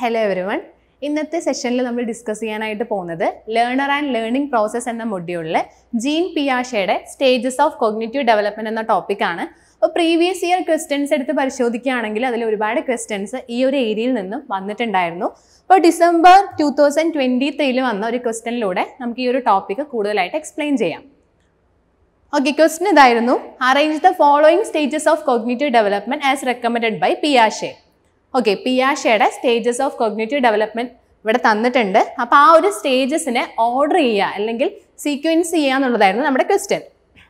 Hello every one ഇന്നത്തെ സെഷനിൽ നമ്മൾ ഡിസ്കസ് ചെയ്യാനായിട്ട് പോകുന്നത് ലേണർ ആൻഡ് ലേണിംഗ് പ്രോസസ്സ് എന്ന മൊഡ്യൂളിൽ ജീൻ പിയാഷയുടെ സ്റ്റേജസ് ഓഫ് കോഗ്നേറ്റീവ് ഡെവലപ്മെന്റ് എന്ന ടോപ്പിക്കാണ് അപ്പോൾ പ്രീവിയസ് ഇയർ ക്വസ്റ്റ്യൻസ് എടുത്ത് പരിശോധിക്കുകയാണെങ്കിൽ അതിൽ ഒരുപാട് ക്വസ്റ്റ്യൻസ് ഈ ഒരു ഏരിയയിൽ നിന്നും വന്നിട്ടുണ്ടായിരുന്നു അപ്പോൾ ഡിസംബർ ടൂ തൗസൻഡ് ട്വൻറ്റി ത്രീയിൽ വന്ന ഒരു ക്വസ്റ്റ്യനിലൂടെ നമുക്ക് ഈ ഒരു ടോപ്പിക്ക് കൂടുതലായിട്ട് എക്സ്പ്ലെയിൻ ചെയ്യാം ഓക്കെ ക്വസ്റ്റ്യൻ ഇതായിരുന്നു arrange the following stages of cognitive development as recommended by പിയാഷെ ഓക്കെ പിയാഷയുടെ സ്റ്റേജസ് ഓഫ് കോഗ്നേറ്റീവ് ഡെവലപ്മെന്റ് ഇവിടെ തന്നിട്ടുണ്ട് അപ്പോൾ ആ ഒരു സ്റ്റേജസിനെ ഓർഡർ ചെയ്യുക അല്ലെങ്കിൽ സീക്വൻസ് ചെയ്യുക എന്നുള്ളതായിരുന്നു നമ്മുടെ ക്വസ്റ്റ്യൻ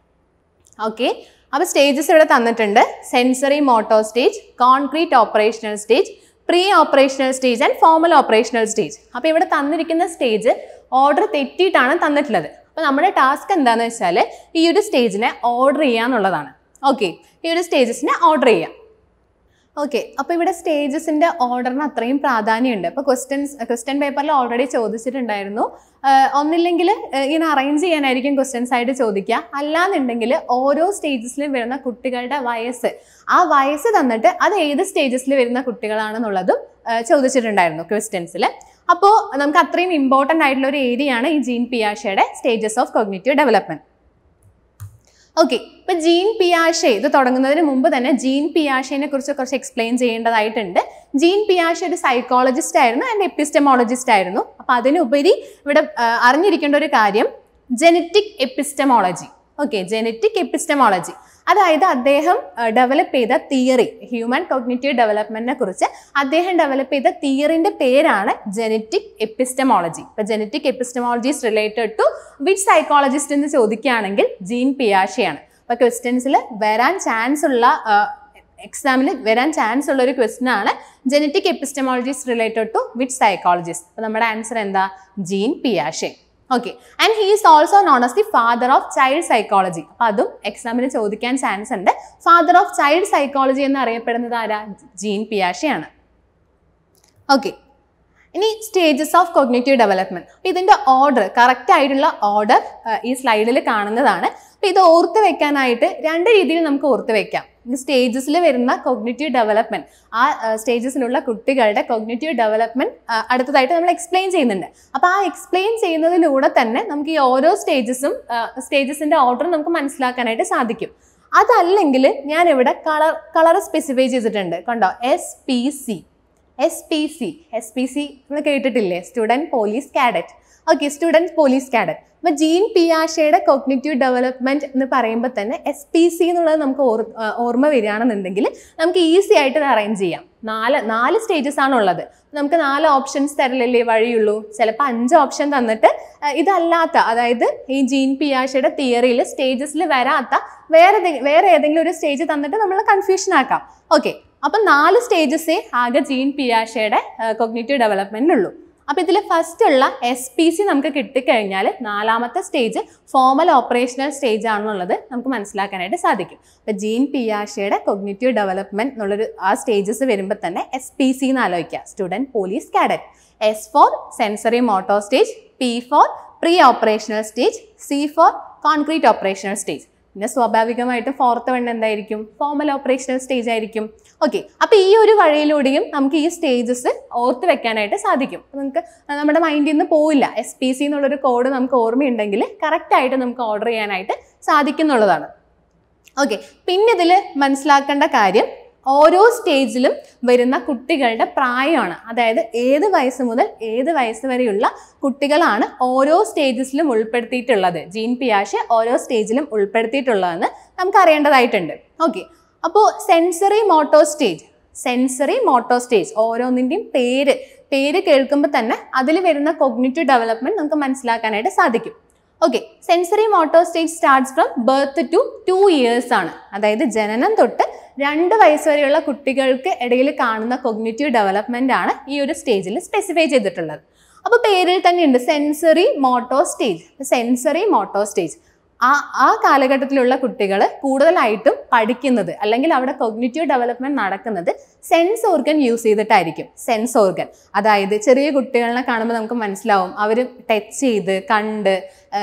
ഓക്കെ അപ്പോൾ സ്റ്റേജസ് ഇവിടെ തന്നിട്ടുണ്ട് sensory motor stage concrete operational stage pre operational stage and formal operational stage അപ്പോൾ ഇവിടെ തന്നിരിക്കുന്ന സ്റ്റേജ് ഓർഡർ തെറ്റിയിട്ടാണ് തന്നിട്ടുള്ളത് അപ്പോൾ നമ്മുടെ ടാസ്ക് എന്താണെന്ന് വെച്ചാൽ ഈ ഒരു സ്റ്റേജിനെ ഓർഡർ ചെയ്യുക എന്നുള്ളതാണ് ഓക്കെ ഈ ഒരു സ്റ്റേജസിനെ ഓർഡർ ചെയ്യാം ഓക്കെ അപ്പോൾ ഇവിടെ സ്റ്റേജസിൻ്റെ ഓർഡറിന് അത്രയും പ്രാധാന്യമുണ്ട് അപ്പോൾ ക്വസ്റ്റ്യൻസ് ക്വസ്റ്റ്യൻ പേപ്പറിൽ ഓൾറെഡി ചോദിച്ചിട്ടുണ്ടായിരുന്നു ആഹ് ഒന്നില്ലെങ്കിൽ ആഹ് ഇങ്ങനെ അറേഞ്ച് ചെയ്യാനായിരിക്കും ക്വസ്റ്റ്യൻസ് ആയിട്ട് ചോദിക്കുക അല്ലാന്നുണ്ടെങ്കിൽ ഓരോ സ്റ്റേജസിലും വരുന്ന കുട്ടികളുടെ വയസ്സ് ആ വയസ്സ് തന്നിട്ട് അത് ഏത് സ്റ്റേജസിൽ വരുന്ന കുട്ടികളാണെന്നുള്ളതും ആഹ് ചോദിച്ചിട്ടുണ്ടായിരുന്നു ക്വസ്റ്റ്യൻസിൽ അപ്പോൾ നമുക്ക് അത്രയും ഇമ്പോർട്ടൻ്റ് ആയിട്ടുള്ള ഒരു ഏരിയ ആണ് ഈ ജീൻ പിയാഷയുടെ stages of cognitive development okay ഇപ്പൊ ജീൻ പിയാഷെ ഇത് തുടങ്ങുന്നതിന് മുമ്പ് തന്നെ ജീൻ പിയാഷെനെ കുറിച്ച് കുറച്ച് എക്സ്പ്ലെയിൻ ചെയ്യേണ്ടതായിട്ടുണ്ട് ജീൻ പിയാഷെ ഒരു സൈക്കോളജിസ്റ്റ് ആയിരുന്നു ആൻഡ് എപ്പിസ്റ്റമോളജിസ്റ്റ് ആയിരുന്നു അപ്പൊ അതിനുപരി ഇവിടെ ആ, അറിഞ്ഞിരിക്കേണ്ട ഒരു കാര്യം genetic epistemology okay genetic epistemology അതായത് അദ്ദേഹം ഡെവലപ്പ് ചെയ്ത തിയറി ഹ്യൂമൻ കോഗ്നേറ്റീവ് ഡെവലപ്മെന്റിനെ കുറിച്ച് അദ്ദേഹം ഡെവലപ്പ് ചെയ്ത തിയറിന്റെ പേരാണ് ജനറ്റിക് എപ്പിസ്റ്റമോളജി ഇപ്പൊ genetic epistemology is related to which psychologist എന്ന് ചോദിക്കുകയാണെങ്കിൽ ജീൻ പിയാഷയാണ് അപ്പൊ ക്വസ്റ്റ്യൻസിൽ വരാൻ ചാൻസ് ഉള്ള എക്സാമിൽ വരാൻ ചാൻസ് ഉള്ള ഒരു ക്വസ്റ്റ്യൻ ആണ് genetic epistemology is related to which psychologist അപ്പൊ നമ്മുടെ ആൻസർ എന്താ ജീൻ പിയാഷെ okay and he is also known as the father of child psychology അപ്പൊ അതും എക്സാമിന് ചോദിക്കാൻ ചാൻസ് ഉണ്ട് ഫാദർ ഓഫ് ചൈൽഡ് സൈക്കോളജി എന്ന് അറിയപ്പെടുന്നത് ആരാ ജീൻ പിയാഷയാണ് ഓക്കെ ഇനി സ്റ്റേജസ് ഓഫ് കോഗ്നേറ്റീവ് ഡെവലപ്മെന്റ് അപ്പൊ ഇതിന്റെ ഓർഡർ കറക്റ്റ് ആയിട്ടുള്ള ഓർഡർ ഈ സ്ലൈഡിൽ കാണുന്നതാണ് അപ്പൊ ഇത് ഓർത്ത് വെക്കാനായിട്ട് രണ്ട് രീതിയിൽ നമുക്ക് ഓർത്ത് വെക്കാം സ്റ്റേജസിൽ വരുന്ന കോഗ്നേറ്റീവ് ഡെവലപ്മെന്റ് ആ സ്റ്റേജസിലുള്ള കുട്ടികളുടെ കോഗ്നേറ്റീവ് ഡെവലപ്മെന്റ് അടുത്തതായിട്ട് നമ്മൾ എക്സ്പ്ലെയിൻ ചെയ്യുന്നുണ്ട് അപ്പൊ ആ എക്സ്പ്ലെയിൻ ചെയ്യുന്നതിലൂടെ തന്നെ നമുക്ക് ഈ ഓരോ സ്റ്റേജസും സ്റ്റേജസിന്റെ ഓർഡർ നമുക്ക് മനസ്സിലാക്കാനായിട്ട് സാധിക്കും അതല്ലെങ്കിൽ ഞാൻ ഇവിടെ കളർ കളർ സ്പെസിഫൈ ചെയ്തിട്ടുണ്ട് കണ്ടോ S P C S P C S P C നമ്മൾ കേട്ടിട്ടില്ലേ student police cadet okay student police cadet അപ്പൊ ജീൻ പിയാഷയുടെ കോഗ്നേറ്റീവ് ഡെവലപ്മെന്റ് എന്ന് പറയുമ്പോൾ തന്നെ എസ് പി സി എന്നുള്ളത് നമുക്ക് ഓർ- ആ, ഓർമ്മ വരികയാണെന്നുണ്ടെങ്കിൽ നമുക്ക് ഈസി ആയിട്ട് ഇത് അറേഞ്ച് ചെയ്യാം നാല് നാല് സ്റ്റേജസ് ആണ് ഉള്ളത് നമുക്ക് നാല് ഓപ്ഷൻസ് തരലല്ലേ വഴിയുള്ളൂ ചിലപ്പോൾ അഞ്ച് ഓപ്ഷൻ തന്നിട്ട് ആ, ഇതല്ലാത്ത അതായത് ഈ ജീൻ പിയാഷയുടെ തിയറിയിൽ സ്റ്റേജസിൽ വരാത്ത വേറെ ഏതെ- വേറെ ഏതെങ്കിലും ഒരു സ്റ്റേജ് തന്നിട്ട് നമ്മൾ കൺഫ്യൂഷൻ ആക്കാം ഓക്കെ അപ്പം നാല് സ്റ്റേജസേ ആകെ ജീൻ പിയാഷയുടെ കൊഗ്നേറ്റീവ് ഡെവലപ്മെന്റിലുള്ളൂ അപ്പൊ ഇതിൽ ഫസ്റ്റ് ഉള്ള എസ് പി സി നമുക്ക് കിട്ടിക്കഴിഞ്ഞാൽ നാലാമത്തെ സ്റ്റേജ് ഫോമൽ ഓപ്പറേഷണൽ സ്റ്റേജ് ആണെന്നുള്ളത് നമുക്ക് മനസ്സിലാക്കാനായിട്ട് സാധിക്കും അപ്പൊ ജീൻ പിയാഷയുടെ കൊഗ്നേറ്റീവ് ഡെവലപ്മെന്റ് എന്നുള്ളൊരു ആ സ്റ്റേജസ് വരുമ്പോൾ തന്നെ എസ് പി സി എന്ന് ആലോചിക്കുക student police cadet S for sensory motor stage P for pre operational stage C for concrete operational stage പിന്നെ സ്വാഭാവികമായിട്ടും ഫോർത്ത് വൺ എന്തായിരിക്കും ഫോമൽ ഓപ്പറേഷണൽ സ്റ്റേജ് ആയിരിക്കും ഓക്കെ അപ്പൊ ഈ ഒരു വഴിയിലൂടെയും നമുക്ക് ഈ സ്റ്റേജസ് ഓർത്ത് വെക്കാനായിട്ട് സാധിക്കും അപ്പൊ നമുക്ക് നമ്മുടെ മൈൻഡിൽ നിന്ന് പോവില്ല എസ് പി സി എന്നുള്ളൊരു കോഡ് നമുക്ക് ഓർമ്മയുണ്ടെങ്കിൽ കറക്റ്റ് ആയിട്ട് നമുക്ക് ഓർഡർ ചെയ്യാനായിട്ട് സാധിക്കുന്നുള്ളതാണ് ഓക്കെ പിന്നെ ഇതിൽ മനസ്സിലാക്കേണ്ട കാര്യം ഓരോ സ്റ്റേജിലും വരുന്ന കുട്ടികളുടെ പ്രായമാണ് അതായത് ഏത് വയസ്സ് മുതൽ ഏത് വയസ്സ് വരെയുള്ള കുട്ടികളാണ് ഓരോ സ്റ്റേജസിലും ഉൾപ്പെടുത്തിയിട്ടുള്ളത് ജീൻ പിയാഷ് ഓരോ സ്റ്റേജിലും ഉൾപ്പെടുത്തിയിട്ടുള്ളതെന്ന് നമുക്ക് അറിയേണ്ടതായിട്ടുണ്ട് ഓക്കെ അപ്പോൾ sensory motor stage sensory motor stage ഓരോന്നിൻ്റെയും പേര് പേര് കേൾക്കുമ്പോൾ തന്നെ അതിൽ വരുന്ന കൊഗ്നേറ്റീവ് ഡെവലപ്മെന്റ് നമുക്ക് മനസ്സിലാക്കാനായിട്ട് സാധിക്കും okay sensory motor stage starts from birth to two years ആണ് അതായത് ജനനം തൊട്ട് രണ്ട് വയസ്സ് വരെയുള്ള കുട്ടികൾക്ക് ഇടയിൽ കാണുന്ന കൊഗ്നേറ്റീവ് ഡെവലപ്മെന്റ് ആണ് ഈ ഒരു സ്റ്റേജിൽ സ്പെസിഫൈ ചെയ്തിട്ടുള്ളത് അപ്പോൾ പേരിൽ തന്നെ ഉണ്ട് sensory motor stage sensory motor stage ആ ആ കാലഘട്ടത്തിലുള്ള കുട്ടികൾ കൂടുതലായിട്ടും പഠിക്കുന്നത് അല്ലെങ്കിൽ അവിടെ കൊഗ്നേറ്റീവ് ഡെവലപ്മെന്റ് നടക്കുന്നത് സെൻസ് ഓർഗൻ യൂസ് ചെയ്തിട്ടായിരിക്കും സെൻസ് ഓർഗൻ അതായത് ചെറിയ കുട്ടികളെ കാണുമ്പോൾ നമുക്ക് മനസ്സിലാവും അവർ ടച്ച് ചെയ്ത് കണ്ട്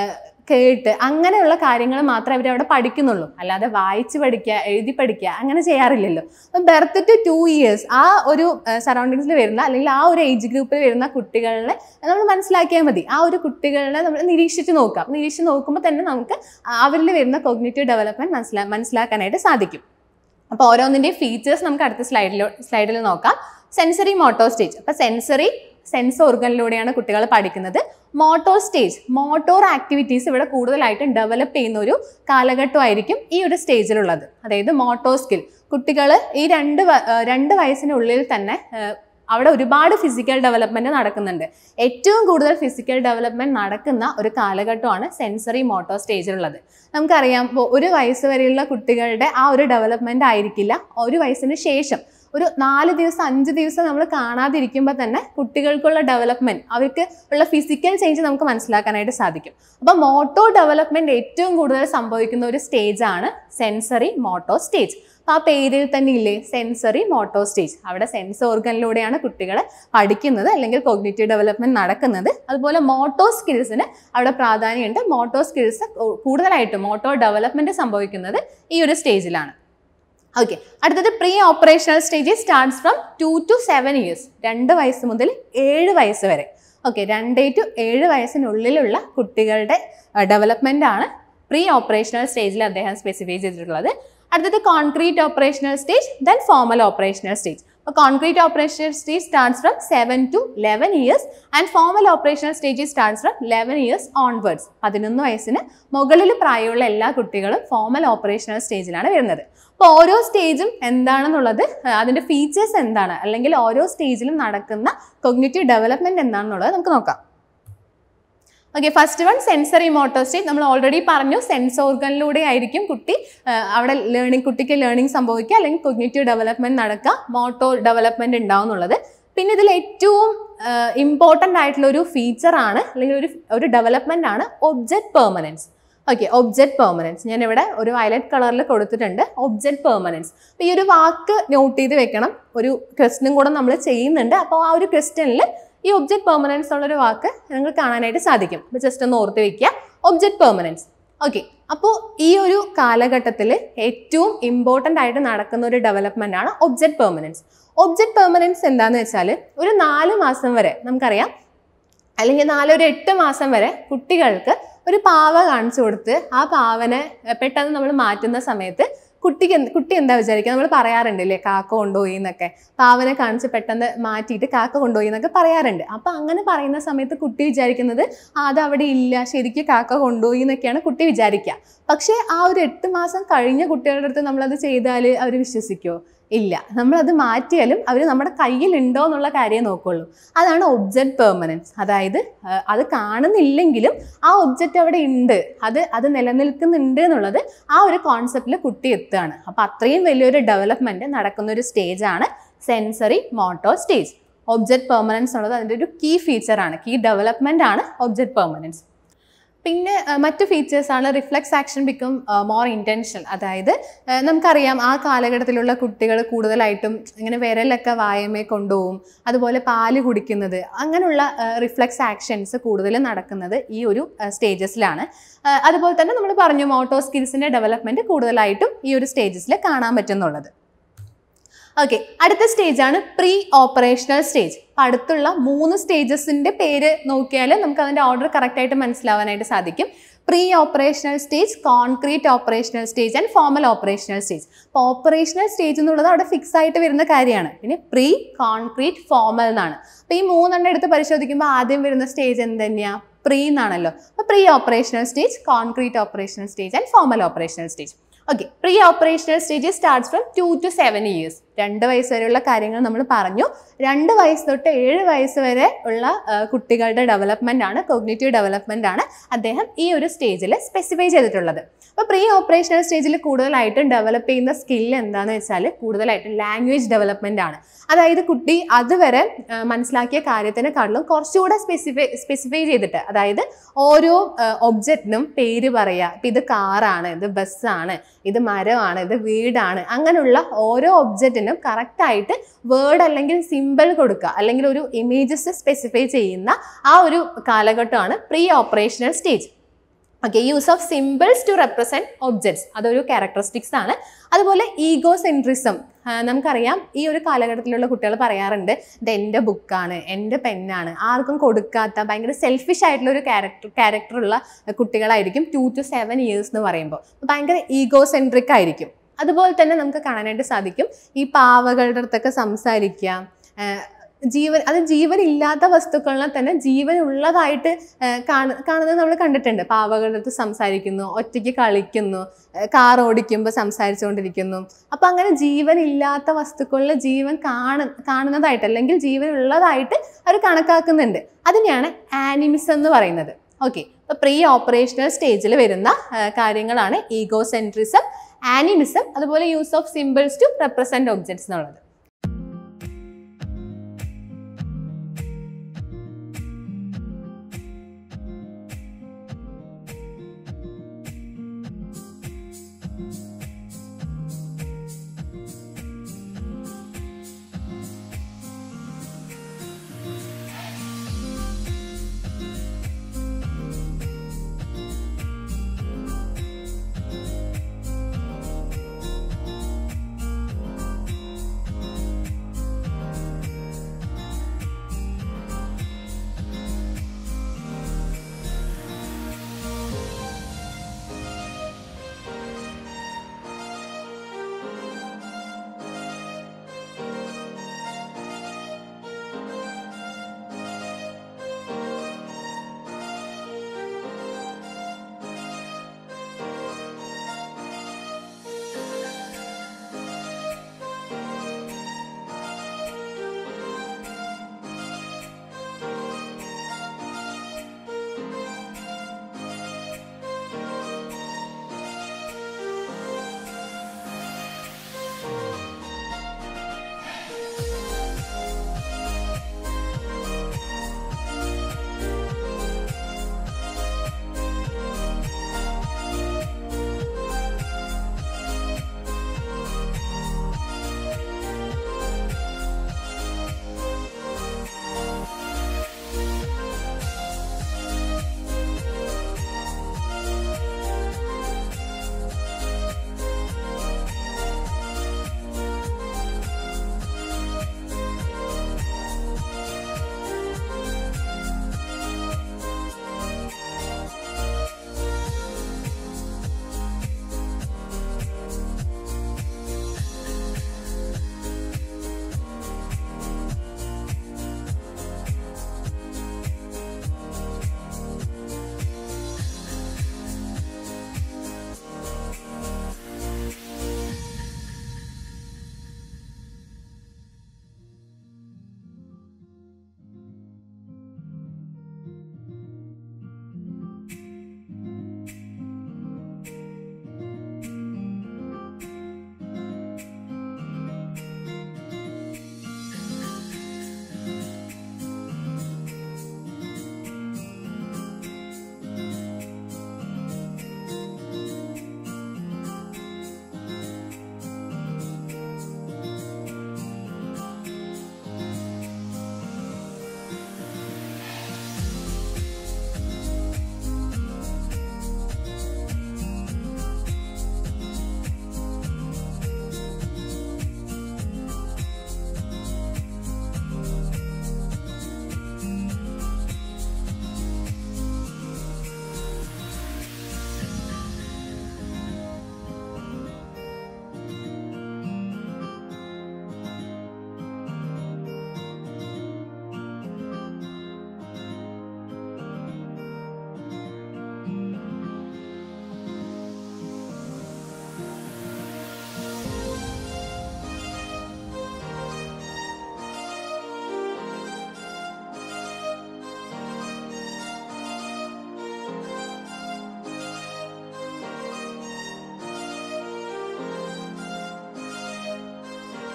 കേട്ട് അങ്ങനെയുള്ള കാര്യങ്ങൾ മാത്രമേ അവർ അവിടെ പഠിക്കുന്നുള്ളൂ അല്ലാതെ വായിച്ച് പഠിക്കുക എഴുതി പഠിക്കുക അങ്ങനെ ചെയ്യാറില്ലല്ലോ അപ്പം ബർത്ത് ടു ടു ഇയേഴ്സ് ആ ഒരു സറൗണ്ടിങ്സിൽ വരുന്ന അല്ലെങ്കിൽ ആ ഒരു ഏജ് ഗ്രൂപ്പിൽ വരുന്ന കുട്ടികളെ നമ്മൾ മനസ്സിലാക്കിയാൽ മതി ആ ഒരു കുട്ടികളെ നമ്മൾ നിരീക്ഷിച്ച് നോക്കാം നിരീക്ഷിച്ച് നോക്കുമ്പോൾ തന്നെ നമുക്ക് അവരിൽ വരുന്ന കോഗ്നേറ്റീവ് ഡെവലപ്മെന്റ് മനസ്സിലാ മനസ്സിലാക്കാനായിട്ട് സാധിക്കും അപ്പോൾ ഓരോന്നിൻ്റെയും ഫീച്ചേഴ്സ് നമുക്ക് അടുത്ത സ്ലൈഡിൽ സ്ലൈഡിൽ നോക്കാം സെൻസറി മോട്ടോ സ്റ്റേജ് അപ്പോൾ സെൻസറി സെൻസ് ഓർഗനിലൂടെയാണ് കുട്ടികൾ പഠിക്കുന്നത് മോട്ടോർ സ്റ്റേജ് മോട്ടോർ ആക്ടിവിറ്റീസ് ഇവിടെ കൂടുതലായിട്ടും ഡെവലപ്പ് ചെയ്യുന്ന ഒരു കാലഘട്ടമായിരിക്കും ഈ ഒരു സ്റ്റേജിലുള്ളത് അതായത് മോട്ടോർ സ്കിൽ കുട്ടികൾ ഈ രണ്ട് വ- ഏർ രണ്ട് വയസ്സിനുള്ളിൽ തന്നെ ഏർ അവിടെ ഒരുപാട് ഫിസിക്കൽ ഡെവലപ്മെന്റ് നടക്കുന്നുണ്ട് ഏറ്റവും കൂടുതൽ ഫിസിക്കൽ ഡെവലപ്മെന്റ് നടക്കുന്ന ഒരു കാലഘട്ടമാണ് സെൻസറി മോട്ടോർ സ്റ്റേജിലുള്ളത് നമുക്കറിയാം ഇപ്പോൾ ഒരു വയസ്സ് വരെയുള്ള കുട്ടികളുടെ ആ ഒരു ഡെവലപ്മെന്റ് ആയിരിക്കില്ല ഒരു വയസ്സിന് ശേഷം ഒരു നാല് ദിവസം അഞ്ച് ദിവസം നമ്മൾ കാണാതിരിക്കുമ്പോൾ തന്നെ കുട്ടികൾക്കുള്ള ഡെവലപ്മെന്റ് അവർക്ക് ഉള്ള ഫിസിക്കൽ ചേഞ്ച് നമുക്ക് മനസ്സിലാക്കാനായിട്ട് സാധിക്കും അപ്പോൾ മോട്ടോ ഡെവലപ്മെന്റ് ഏറ്റവും കൂടുതൽ സംഭവിക്കുന്ന ഒരു സ്റ്റേജ് ആണ് സെൻസറി മോട്ടോ സ്റ്റേജ് അപ്പോൾ ആ പേരിൽ തന്നെ ഇല്ലേ സെൻസറി മോട്ടോ സ്റ്റേജ് അവിടെ സെൻസ് ഓർഗനിലൂടെയാണ് കുട്ടികൾ പഠിക്കുന്നത് അല്ലെങ്കിൽ കോഗ്നേറ്റീവ് ഡെവലപ്മെന്റ് നടക്കുന്നത് അതുപോലെ മോട്ടോ സ്കിൽസിന് അവിടെ പ്രാധാന്യമുണ്ട് മോട്ടോ സ്കിൽസ് കൂടുതലായിട്ടും മോട്ടോ ഡെവലപ്മെന്റ് സംഭവിക്കുന്നത് ഈ ഒരു സ്റ്റേജിലാണ് ഓക്കെ അടുത്തത് pre operational stage starts from two to seven years രണ്ട് വയസ്സ് മുതൽ ഏഴ് വയസ്സ് വരെ ഓക്കെ രണ്ട് ടു ഏഴ് വയസ്സിനുള്ളിലുള്ള കുട്ടികളുടെ ഡെവലപ്മെന്റ് ആണ് പ്രീ ഓപ്പറേഷണൽ സ്റ്റേജിൽ അദ്ദേഹം സ്പെസിഫൈ ചെയ്തിട്ടുള്ളത് അടുത്തത് concrete operational stage then formal operational stage അപ്പോൾ concrete operational stage starts from seven to eleven years and formal operational stage starts from eleven years onwards പതിനൊന്ന് വയസ്സിന് മുകളിൽ പ്രായമുള്ള എല്ലാ കുട്ടികളും ഫോമൽ ഓപ്പറേഷണൽ സ്റ്റേജിലാണ് വരുന്നത് അപ്പോൾ ഓരോ സ്റ്റേജും എന്താണെന്നുള്ളത് ആ, അതിന്റെ ഫീച്ചേഴ്സ് എന്താണ് അല്ലെങ്കിൽ ഓരോ സ്റ്റേജിലും നടക്കുന്ന കൊഗ്നേറ്റീവ് ഡെവലപ്മെന്റ് എന്താണെന്നുള്ളത് നമുക്ക് നോക്കാം okay first one sensory motor stage നമ്മൾ ഓൾറെഡി പറഞ്ഞു സെൻസ് ഓർഗനിലൂടെ ആയിരിക്കും കുട്ടി ആ, അവിടെ ലേണിംഗ് കുട്ടിക്ക് ലേണിംഗ് സംഭവിക്കുക അല്ലെങ്കിൽ കൊഗ്നേറ്റീവ് ഡെവലപ്മെന്റ് നടക്കുക മോട്ടോ ഡെവലപ്മെന്റ് ഉണ്ടാവുന്നുള്ളത് പിന്നെ ഇതിൽ ഏറ്റവും ഇമ്പോർട്ടൻ്റ് ആയിട്ടുള്ള ഒരു ഫീച്ചർ ആണ് അല്ലെങ്കിൽ ഒരു ഒരു ഡെവലപ്മെന്റ് ആണ് object permanence okay object permanence ഞാൻ ഇവിടെ ഒരു വയലറ്റ് കളറിൽ കൊടുത്തിട്ടുണ്ട് ഒബ്ജക്റ്റ് പെർമനൻസ് അപ്പോൾ ഈ ഒരു വാക്ക് നോട്ട് ചെയ്ത് വെക്കണം ഒരു ക്വസ്റ്റനും കൂടെ നമ്മൾ ചെയ്യുന്നുണ്ട് അപ്പോൾ ആ ഒരു ക്വസ്റ്റനിൽ ഈ ഒബ്ജക്റ്റ് പെർമനൻസ് ഉള്ളൊരു വാക്ക് നിങ്ങൾക്ക് കാണാനായിട്ട് സാധിക്കും അപ്പോൾ ജസ്റ്റ് ഒന്ന് ഓർത്ത് വെക്കുക ഒബ്ജക്റ്റ് പെർമനൻസ് ഓക്കെ അപ്പോൾ ഈ ഒരു കാലഘട്ടത്തിൽ ഏറ്റവും ഇമ്പോർട്ടൻ്റ് ആയിട്ട് നടക്കുന്ന ഒരു ഡെവലപ്മെന്റ് ആണ് ഒബ്ജക്റ്റ് പെർമനൻസ് ഒബ്ജക്റ്റ് പെർമനൻസ് എന്താന്ന് വെച്ചാൽ ഒരു നാല് മാസം വരെ നമുക്കറിയാം അല്ലെങ്കിൽ നാലൊരു എട്ട് മാസം വരെ കുട്ടികൾക്ക് ഒരു പാവ കാണിച്ചു കൊടുത്ത് ആ പാവനെ എ, പെട്ടെന്ന് നമ്മൾ മാറ്റുന്ന സമയത്ത് കുട്ടിക്ക് എന്ത് കുട്ടി എന്താ വിചാരിക്കുക നമ്മൾ പറയാറുണ്ട് കാക്ക കൊണ്ടുപോയി എന്നൊക്കെ പാവനെ കാണിച്ച് പെട്ടെന്ന് മാറ്റിയിട്ട് കാക്ക കൊണ്ടുപോയി എന്നൊക്കെ പറയാറുണ്ട് അപ്പം അങ്ങനെ പറയുന്ന സമയത്ത് കുട്ടി വിചാരിക്കുന്നത് "ആ, അത് അവിടെ ഇല്ല ശരിക്കും കാക്ക കൊണ്ടുപോയി എന്നൊക്കെയാണ് കുട്ടി വിചാരിക്കുക പക്ഷേ ആ ഒരു എട്ട് മാസം കഴിഞ്ഞ കുട്ടികളുടെ അടുത്ത് നമ്മളത് ചെയ്താൽ അവർ വിശ്വസിക്കുമോ ഇല്ല നമ്മളത് മാറ്റിയാലും അവർ നമ്മുടെ കയ്യിൽ ഉണ്ടോ എന്നുള്ള കാര്യം നോക്കുള്ളൂ അതാണ് ഒബ്ജക്റ്റ് പെർമനൻസ് അതായത് ആ, അത് കാണുന്നില്ലെങ്കിലും ആ ഒബ്ജക്റ്റ് അവിടെ ഉണ്ട് അത് അത് നിലനിൽക്കുന്നുണ്ട് എന്നുള്ളത് ആ ഒരു കോൺസെപ്റ്റിൽ കുട്ടി എത്തുകയാണ് അപ്പോൾ അത്രയും വലിയൊരു ഡെവലപ്മെന്റ് നടക്കുന്ന ഒരു സ്റ്റേജ് ആണ് sensory motor stage object permanence എന്നുള്ളത് അതിൻ്റെ ഒരു കീ ഫീച്ചറാണ് കീ ഡെവലപ്മെന്റ് ആണ് ഒബ്ജക്റ്റ് പെർമനൻസ് പിന്നെ ആ, മറ്റു ഫീച്ചേഴ്സ് ആണ് reflex action become more intentional അതായത് ആ, നമുക്കറിയാം ആ കാലഘട്ടത്തിലുള്ള കുട്ടികൾ കൂടുതലായിട്ടും ഇങ്ങനെ വിരലൊക്കെ വായമേ കൊണ്ടുപോകും അതുപോലെ പാല് കുടിക്കുന്നത് അങ്ങനെയുള്ള റിഫ്ലെക്സ് ആക്ഷൻസ് കൂടുതൽ നടക്കുന്നത് ഈ ഒരു സ്റ്റേജസിലാണ് അതുപോലെ തന്നെ നമ്മൾ പറഞ്ഞു മോട്ടോ സ്കിൽസിൻ്റെ ഡെവലപ്മെൻറ്റ് കൂടുതലായിട്ടും ഈ ഒരു സ്റ്റേജസിൽ കാണാൻ പറ്റുന്നുള്ളത് ഓക്കെ അടുത്ത സ്റ്റേജ് ആണ് പ്രീ ഓപ്പറേഷണൽ സ്റ്റേജ് അപ്പം അടുത്തുള്ള മൂന്ന് സ്റ്റേജസിന്റെ പേര് നോക്കിയാൽ നമുക്ക് അതിന്റെ ഓർഡർ കറക്റ്റ് ആയിട്ട് മനസ്സിലാവാനായിട്ട് സാധിക്കും pre operational stage concrete operational stage and formal operational stage അപ്പോൾ ഓപ്പറേഷണൽ സ്റ്റേജ് എന്നുള്ളത് അവിടെ ഫിക്സ് ആയിട്ട് വരുന്ന കാര്യമാണ് പിന്നെ പ്രീ കോൺക്രീറ്റ് ഫോമൽ എന്നാണ് അപ്പോൾ ഈ മൂന്നെണ്ണം എടുത്ത് പരിശോധിക്കുമ്പോൾ ആദ്യം വരുന്ന സ്റ്റേജ് എന്ത് തന്നെയാണ് പ്രീ എന്നാണല്ലോ അപ്പോൾ pre operational stage concrete operational stage and formal operational stage okay pre operational stage starts from two to seven years രണ്ട് വയസ്സ് വരെയുള്ള കാര്യങ്ങൾ നമ്മൾ പറഞ്ഞു രണ്ട് വയസ്സ് തൊട്ട് ഏഴ് വയസ്സ് വരെ ഉള്ള ആ, കുട്ടികളുടെ ഡെവലപ്മെന്റ് ആണ് കോഗ്നേറ്റീവ് ഡെവലപ്മെന്റ് ആണ് അദ്ദേഹം ഈ ഒരു സ്റ്റേജിൽ സ്പെസിഫൈ ചെയ്തിട്ടുള്ളത് അപ്പോൾ പ്രീ ഓപ്പറേഷണൽ സ്റ്റേജിൽ കൂടുതലായിട്ടും ഡെവലപ്പ് ചെയ്യുന്ന സ്കിൽ എന്താണെന്ന് വെച്ചാൽ കൂടുതലായിട്ടും ലാംഗ്വേജ് ഡെവലപ്മെന്റ് ആണ് അതായത് കുട്ടി അതുവരെ ആ, മനസ്സിലാക്കിയ കാര്യത്തിനെക്കാട്ടിലും കുറച്ചുകൂടെ സ്പെസിഫൈ സ്പെസിഫൈ ചെയ്തിട്ട് അതായത് ഓരോ ഒബ്ജക്റ്റിനും പേര് പറയുക ഇപ്പം ഇത് കാറാണ് ഇത് ബസ്സാണ് ഇത് മരമാണ് ഇത് വീടാണ് അങ്ങനെയുള്ള ഓരോ ഒബ്ജക്റ്റിനും കറക്റ്റായിട്ട് വേർഡ് അല്ലെങ്കിൽ സിമ്പിൾ കൊടുക്കുക അല്ലെങ്കിൽ ഒരു ഇമേജസ് സ്പെസിഫൈ ചെയ്യുന്ന ആ ഒരു കാലഘട്ടമാണ് pre operational stage okay use of symbols to represent objects അതൊരു ക്യാരക്ടറിസ്റ്റിക്സ് ആണ് അതുപോലെ ഈഗോ സെൻട്രിസം നമുക്കറിയാം ഈ ഒരു കാലഘട്ടത്തിലുള്ള കുട്ടികൾ പറയാറുണ്ട് ഇത് എൻ്റെ ബുക്കാണ് എൻ്റെ പെന്നാണ് ആർക്കും കൊടുക്കാത്ത ഭയങ്കര സെൽഫിഷ് ആയിട്ടുള്ള ഒരു ക്യാരക്ടർ ക്യാരക്ടറുള്ള കുട്ടികളായിരിക്കും ടു ടു സെവൻ ഇയേഴ്സ് എന്ന് പറയുമ്പോൾ ഭയങ്കര ഈഗോ സെൻട്രിക് ആയിരിക്കും അതുപോലെ തന്നെ നമുക്ക് കാണാനായിട്ട് സാധിക്കും ഈ പാവകളുടെ അടുത്തൊക്കെ സംസാരിക്കാം ആഹ് ജീവൻ അത് ജീവൻ ഇല്ലാത്ത വസ്തുക്കളിനെ തന്നെ ജീവൻ ഉള്ളതായിട്ട് ആഹ് കാണ കാണുന്നത് നമ്മൾ കണ്ടിട്ടുണ്ട് പാവകളുടെ അടുത്ത് സംസാരിക്കുന്നു ഒറ്റയ്ക്ക് കളിക്കുന്നു കാർ ഓടിക്കുമ്പോൾ സംസാരിച്ചുകൊണ്ടിരിക്കുന്നു അപ്പം അങ്ങനെ ജീവൻ ഇല്ലാത്ത വസ്തുക്കളിൽ ജീവൻ കാണു കാണുന്നതായിട്ട് അല്ലെങ്കിൽ ജീവൻ ഉള്ളതായിട്ട് അവർ കണക്കാക്കുന്നുണ്ട് അതിനെയാണ് ആനിമിസം എന്ന് പറയുന്നത് ഓക്കെ അപ്പോൾ പ്രീ ഓപ്പറേഷണൽ സ്റ്റേജിൽ വരുന്ന ആഹ് കാര്യങ്ങളാണ് ഈഗോ സെൻട്രിസം ആനിമിസം അതുപോലെ use of symbols to represent objects എന്നുള്ളത്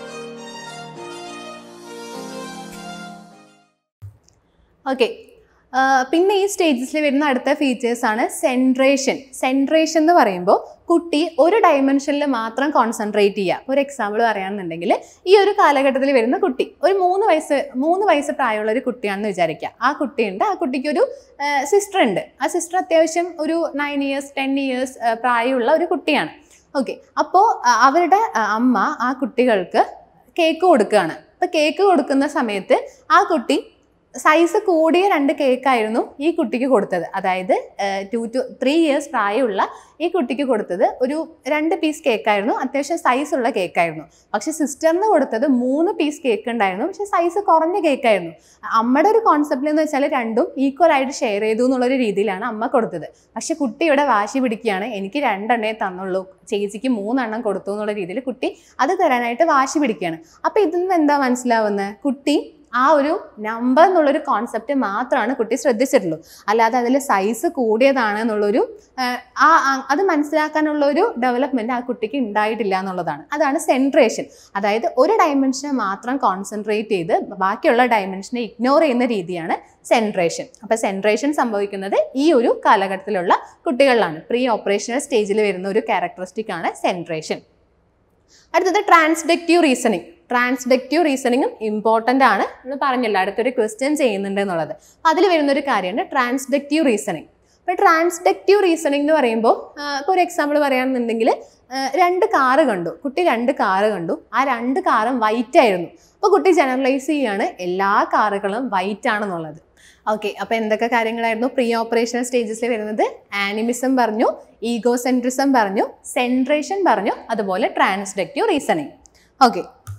ഓക്കെ ആ, പിന്നെ ഈ സ്റ്റേജസിൽ വരുന്ന അടുത്ത ഫീച്ചേഴ്സ് ആണ് സെൻട്രേഷൻ സെൻട്രേഷൻ എന്ന് പറയുമ്പോൾ കുട്ടി ഒരു ഡയമെൻഷനിൽ മാത്രം കോൺസെൻട്രേറ്റ് ചെയ്യുക ഒരു എക്സാമ്പിൾ പറയുകയാണെന്നുണ്ടെങ്കിൽ ഈ ഒരു കാലഘട്ടത്തിൽ വരുന്ന കുട്ടി ഒരു മൂന്ന് വയസ്സ് മൂന്ന് വയസ്സ് പ്രായമുള്ള ഒരു കുട്ടിയാണെന്ന് വിചാരിക്കുക ആ കുട്ടിയുണ്ട് ആ കുട്ടിക്ക് ഒരു സിസ്റ്റർ ഉണ്ട് ആ സിസ്റ്റർ അത്യാവശ്യം ഒരു നയൻ ഇയേഴ്സ് ടെൻ ഇയേഴ്സ് പ്രായമുള്ള ഒരു കുട്ടിയാണ് ഓക്കെ അപ്പോൾ അവരുടെ ആ, അമ്മ ആ കുട്ടികൾക്ക് കേക്ക് കൊടുക്കുകയാണ് അപ്പോൾ കേക്ക് കൊടുക്കുന്ന സമയത്ത് ആ കുട്ടി സൈസ് കൂടിയ രണ്ട് കേക്കായിരുന്നു ഈ കുട്ടിക്ക് കൊടുത്തത് അതായത് ടു ടു ത്രീ ഇയേഴ്സ് പ്രായമുള്ള ഈ കുട്ടിക്ക് കൊടുത്തത് ഒരു രണ്ട് പീസ് കേക്കായിരുന്നു അത്യാവശ്യം സൈസ് ഉള്ള കേക്കായിരുന്നു പക്ഷെ സിസ്റ്ററിന് കൊടുത്തത് മൂന്ന് പീസ് കേക്ക് ഉണ്ടായിരുന്നു പക്ഷെ സൈസ് കുറഞ്ഞ കേക്കായിരുന്നു അമ്മയുടെ ഒരു കോൺസെപ്റ്റിൽ എന്ന് വെച്ചാൽ രണ്ടും ഈക്വൽ ആയിട്ട് ഷെയർ ചെയ്തു എന്നുള്ളൊരു രീതിയിലാണ് അമ്മ കൊടുത്തത് പക്ഷെ കുട്ടിയുടെ വാശി പിടിക്കുകയാണ് എനിക്ക് രണ്ടെണ്ണേ തന്നുള്ളൂ ചേച്ചിക്ക് മൂന്നെണ്ണം കൊടുത്തു എന്നുള്ള രീതിയിൽ കുട്ടി അത് തരാനായിട്ട് വാശി പിടിക്കുകയാണ് അപ്പോൾ ഇതിൽ നിന്ന് എന്താ മനസ്സിലാവുന്നത് കുട്ടി ആ ഒരു നമ്പർ എന്നുള്ളൊരു കോൺസെപ്റ്റ് മാത്രമാണ് കുട്ടി ശ്രദ്ധിച്ചിട്ടുള്ളൂ അല്ലാതെ അതിൽ സൈസ് കൂടിയതാണ് എന്നുള്ളൊരു ആ, ആ ആ- അത് മനസ്സിലാക്കാനുള്ള ഒരു ഡെവലപ്മെന്റ് ആ കുട്ടിക്ക് ഉണ്ടായിട്ടില്ല എന്നുള്ളതാണ് അതാണ് സെൻട്രേഷൻ അതായത് ഒരു ഡയമെൻഷനെ മാത്രം കോൺസെൻട്രേറ്റ് ചെയ്ത് ബാക്കിയുള്ള ഡയമെൻഷനെ ഇഗ്നോർ ചെയ്യുന്ന രീതിയാണ് സെൻട്രേഷൻ അപ്പോൾ സെൻട്രേഷൻ സംഭവിക്കുന്നത് ഈ ഒരു കാലഘട്ടത്തിലുള്ള കുട്ടികളിലാണ് പ്രീ ഓപ്പറേഷണൽ സ്റ്റേജിൽ വരുന്ന ഒരു ക്യാരക്ടറിസ്റ്റിക് ആണ് സെൻട്രേഷൻ അടുത്തത് ട്രാൻസ്ഡക്റ്റീവ് റീസണിങ് ട്രാൻസ്ഡക്റ്റീവ് റീസണിങ്ങും ഇമ്പോർട്ടൻ്റ് ആണ് എന്ന് പറഞ്ഞല്ലോ അടുത്തൊരു ക്വസ്റ്റ്യൻ ചെയ്യുന്നുണ്ട് എന്നുള്ളത് അപ്പോൾ അതിൽ വരുന്നൊരു കാര്യമാണ് ട്രാൻസ്ഡക്റ്റീവ് റീസണിങ് അപ്പോൾ ട്രാൻസ്ഡക്റ്റീവ് റീസണിങ് എന്ന് പറയുമ്പോൾ ഇപ്പോൾ ഒരു എക്സാമ്പിൾ പറയുകയാണെന്നുണ്ടെങ്കിൽ രണ്ട് കാറ് കണ്ടു കുട്ടി രണ്ട് കാറ് കണ്ടു ആ രണ്ട് കാറും വൈറ്റ് ആയിരുന്നു അപ്പോൾ കുട്ടി ജനറലൈസ് ചെയ്യാണ് എല്ലാ കാറുകളും വൈറ്റ് ആണെന്നുള്ളത് ഓക്കെ അപ്പോൾ എന്തൊക്കെ കാര്യങ്ങളായിരുന്നു പ്രീ ഓപ്പറേഷണൽ സ്റ്റേജസിൽ വരുന്നത് ആനിമിസം പറഞ്ഞു ഈഗോസെൻട്രിസം പറഞ്ഞു സെൻട്രേഷൻ പറഞ്ഞു അതുപോലെ ട്രാൻസ്ഡക്റ്റീവ് റീസണിങ് ഓക്കെ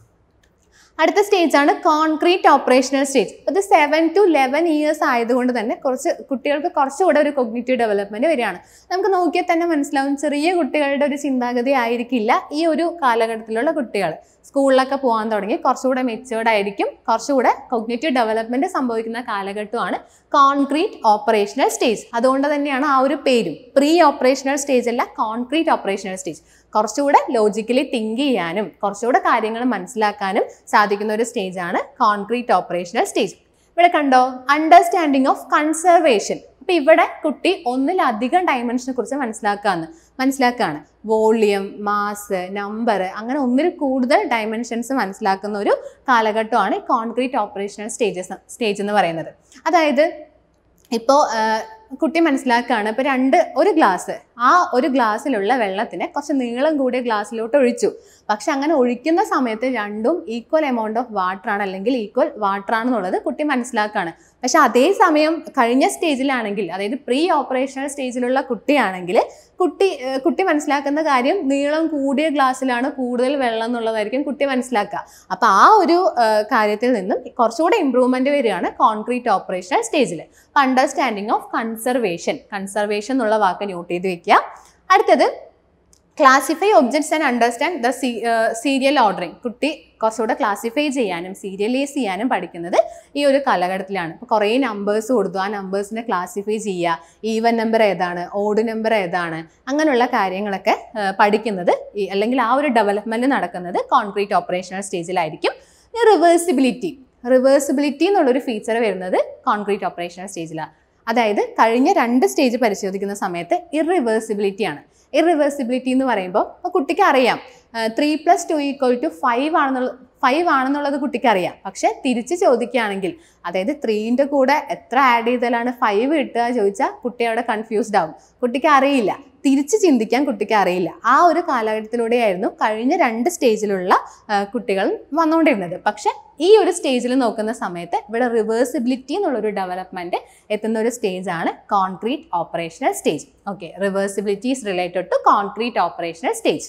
അടുത്ത സ്റ്റേജ് ആണ് കോൺക്രീറ്റ് ഓപ്പറേഷണൽ സ്റ്റേജ് ഇത് സെവൻ ടു ലെവൻ ഇയേഴ്സ് ആയതുകൊണ്ട് തന്നെ കുറച്ച് കുട്ടികൾക്ക് കുറച്ചുകൂടെ ഒരു കൊഗ്നിറ്റീവ് ഡെവലപ്മെന്റ് വരികയാണ് നമുക്ക് നോക്കിയാൽ തന്നെ മനസ്സിലാവും ചെറിയ കുട്ടികളുടെ ഒരു ചിന്താഗതി ആയിരിക്കില്ല ഈ ഒരു കാലഘട്ടത്തിലുള്ള കുട്ടികൾ സ്കൂളിലൊക്കെ പോകാൻ തുടങ്ങി കുറച്ചുകൂടെ മെച്ചുവേർഡ് ആയിരിക്കും കുറച്ചുകൂടെ കൊഗ്നിറ്റീവ് ഡെവലപ്മെന്റ് സംഭവിക്കുന്ന കാലഘട്ടമാണ് കോൺക്രീറ്റ് ഓപ്പറേഷണൽ സ്റ്റേജ് അതുകൊണ്ട് തന്നെയാണ് ആ ഒരു പേരും പ്രീ ഓപ്പറേഷണൽ സ്റ്റേജ് അല്ല കോൺക്രീറ്റ് ഓപ്പറേഷണൽ സ്റ്റേജ് കുറച്ചുകൂടെ ലോജിക്കലി തിങ്ക് ചെയ്യാനും കുറച്ചുകൂടെ കാര്യങ്ങൾ മനസ്സിലാക്കാനും സാധിക്കുന്ന ഒരു സ്റ്റേജാണ് കോൺക്രീറ്റ് ഓപ്പറേഷണൽ സ്റ്റേജ് ഇവിടെ കണ്ടോ അണ്ടർസ്റ്റാൻഡിങ് ഓഫ് കൺസർവേഷൻ അപ്പൊ ഇവിടെ കുട്ടി ഒന്നിലധികം ഡയമെൻഷനെ കുറിച്ച് മനസ്സിലാക്കാന്ന് മനസ്സിലാക്കുകയാണ് വോളിയം മാസ് നമ്പർ അങ്ങനെ ഒന്നിൽ കൂടുതൽ ഡയമെൻഷൻസ് മനസ്സിലാക്കുന്ന ഒരു കാലഘട്ടമാണ് കോൺക്രീറ്റ് ഓപ്പറേഷണൽ സ്റ്റേജസ് സ്റ്റേജ് എന്ന് പറയുന്നത് അതായത് ഇപ്പോൾ കുട്ടി മനസ്സിലാക്കുകയാണ് ഇപ്പോൾ രണ്ട് ഒരു ഗ്ലാസ് ആ ഒരു ഗ്ലാസ്സിലുള്ള വെള്ളത്തിനെ കുറച്ച് നീളം കൂടിയ ഗ്ലാസ്സിലോട്ട് ഒഴിച്ചു പക്ഷെ അങ്ങനെ ഒഴിക്കുന്ന സമയത്ത് രണ്ടും ഈക്വൽ എമൗണ്ട് ഓഫ് വാട്ടർ ആണ് അല്ലെങ്കിൽ ഈക്വൽ വാട്ടർ ആണെന്നുള്ളത് കുട്ടി മനസ്സിലാക്കുകയാണ് പക്ഷെ അതേ സമയം കഴിഞ്ഞ സ്റ്റേജിലാണെങ്കിൽ അതായത് പ്രീ ഓപ്പറേഷണൽ സ്റ്റേജിലുള്ള കുട്ടിയാണെങ്കിൽ കുട്ടി ഏഹ് കുട്ടി മനസ്സിലാക്കുന്ന കാര്യം നീളം കൂടിയ ഗ്ലാസ്സിലാണ് കൂടുതൽ വെള്ളം എന്നുള്ളതായിരിക്കും കുട്ടി മനസ്സിലാക്കുക അപ്പോൾ ആ ഒരു ഏഹ് കാര്യത്തിൽ നിന്നും കുറച്ചുകൂടെ ഇമ്പ്രൂവ്മെന്റ് വരികയാണ് കോൺക്രീറ്റ് ഓപ്പറേഷണൽ സ്റ്റേജിൽ അണ്ടർസ്റ്റാൻഡിങ് ഓഫ് കൺസർവേഷൻ കൺസർവേഷൻ എന്നുള്ള വാക്ക് നോട്ട് ചെയ്ത് വെക്കുക അടുത്തത് classify objects and understand the serial ordering കുട്ടി കുറച്ചുകൂടെ ക്ലാസിഫൈ ചെയ്യാനും സീരിയലൈസ് ചെയ്യാനും പഠിക്കുന്നത് ഈ ഒരു കാലഘട്ടത്തിലാണ് ഇപ്പോൾ കുറേ നമ്പേഴ്സ് കൊടുത്തു ആ നമ്പേഴ്സിനെ ക്ലാസിഫൈ ചെയ്യുക ഈവൻ നമ്പർ ഏതാണ് ഓഡ് നമ്പർ ഏതാണ് അങ്ങനെയുള്ള കാര്യങ്ങളൊക്കെ ആ, പഠിക്കുന്നത് ഈ അല്ലെങ്കിൽ ആ ഒരു ഡെവലപ്മെൻറ്റ് നടക്കുന്നത് കോൺക്രീറ്റ് ഓപ്പറേഷണൽ സ്റ്റേജിലായിരിക്കും റിവേഴ്സിബിലിറ്റി റിവേഴ്സിബിലിറ്റി എന്നുള്ളൊരു ഫീച്ചർ വരുന്നത് കോൺക്രീറ്റ് ഓപ്പറേഷണൽ സ്റ്റേജിലാണ് അതായത് കഴിഞ്ഞ രണ്ട് സ്റ്റേജ് പരിശോധിക്കുന്ന സമയത്ത് ഇറിവേഴ്സിബിലിറ്റി ആണ് ഇറിവേഴ്സിബിലിറ്റി എന്ന് പറയുമ്പോൾ ഇപ്പോൾ കുട്ടിക്ക് അറിയാം three plus two equal to five ആണെന്നുള്ള ഫൈവ് ആണെന്നുള്ളത് കുട്ടിക്ക് അറിയാം പക്ഷെ തിരിച്ച് ചോദിക്കുകയാണെങ്കിൽ അതായത് ത്രീൻ്റെ കൂടെ എത്ര ആഡ് ചെയ്താലാണ് ഫൈവ് കിട്ടുക ചോദിച്ചാൽ കുട്ടി അവിടെ കൺഫ്യൂസ്ഡ് ആവും കുട്ടിക്ക് അറിയില്ല തിരിച്ച് ചിന്തിക്കാൻ കുട്ടിക്ക് അറിയില്ല ആ ഒരു കാലഘട്ടത്തിലൂടെയായിരുന്നു കഴിഞ്ഞ രണ്ട് സ്റ്റേജിലുള്ള ആ, കുട്ടികൾ വന്നുകൊണ്ടിരുന്നത് പക്ഷെ ഈ ഒരു സ്റ്റേജിൽ നോക്കുന്ന സമയത്ത് ഇവിടെ റിവേഴ്സിബിലിറ്റി എന്നുള്ളൊരു ഡെവലപ്മെന്റ് എത്തുന്ന ഒരു സ്റ്റേജ് ആണ് concrete operational stage okay reversibility is related to concrete operational stage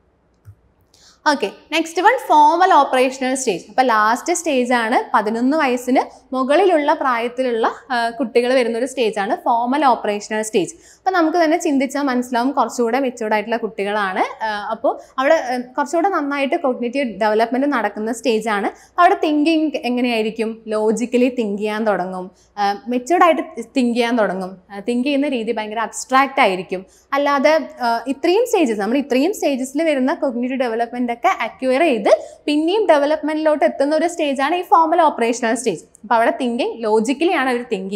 okay next one formal operational stage അപ്പോൾ ലാസ്റ്റ് സ്റ്റേജ് ആണ് പതിനൊന്ന് വയസ്സിന് മുകളിലുള്ള പ്രായത്തിലുള്ള കുട്ടികൾ വരുന്ന ഒരു സ്റ്റേജ് ആണ് ഫോമൽ ഓപ്പറേഷണൽ സ്റ്റേജ് അപ്പോൾ നമുക്ക് തന്നെ ചിന്തിച്ചാൽ മനസ്സിലാവും കുറച്ചുകൂടെ മെച്ചൂർഡ് ആയിട്ടുള്ള കുട്ടികളാണ് അപ്പോൾ അവിടെ ആ, കുറച്ചുകൂടെ നന്നായിട്ട് കോഗ്നേറ്റീവ് ഡെവലപ്മെൻറ്റ് നടക്കുന്ന സ്റ്റേജ് ആണ് അവിടെ തിങ്കിങ് എങ്ങനെയായിരിക്കും ലോജിക്കലി തിങ്ക് ചെയ്യാൻ തുടങ്ങും മെച്ചൂർഡ് ആയിട്ട് തിങ്ക് ചെയ്യാൻ തുടങ്ങും തിങ്ക് ചെയ്യുന്ന രീതി ഭയങ്കര അബ്സ്ട്രാക്റ്റ് ആയിരിക്കും അല്ലാതെ ആ, ഇത്രയും സ്റ്റേജസ് നമ്മൾ ഇത്രയും സ്റ്റേജസിൽ വരുന്ന കൊഗ്നേറ്റീവ് ഡെവലപ്മെന്റ് ഒക്കെ അക്വയർ ചെയ്ത് പിന്നെയും ഡെവലപ്മെന്റിലോട്ട് എത്തുന്ന ഒരു സ്റ്റേജാണ് ഈ ഫോമൽ ഓപ്പറേഷണൽ സ്റ്റേജ് അപ്പോൾ അവിടെ തിങ്കിങ് ലോജിക്കലി ആണ് അവർ തിങ്ക് ചെയ്യുക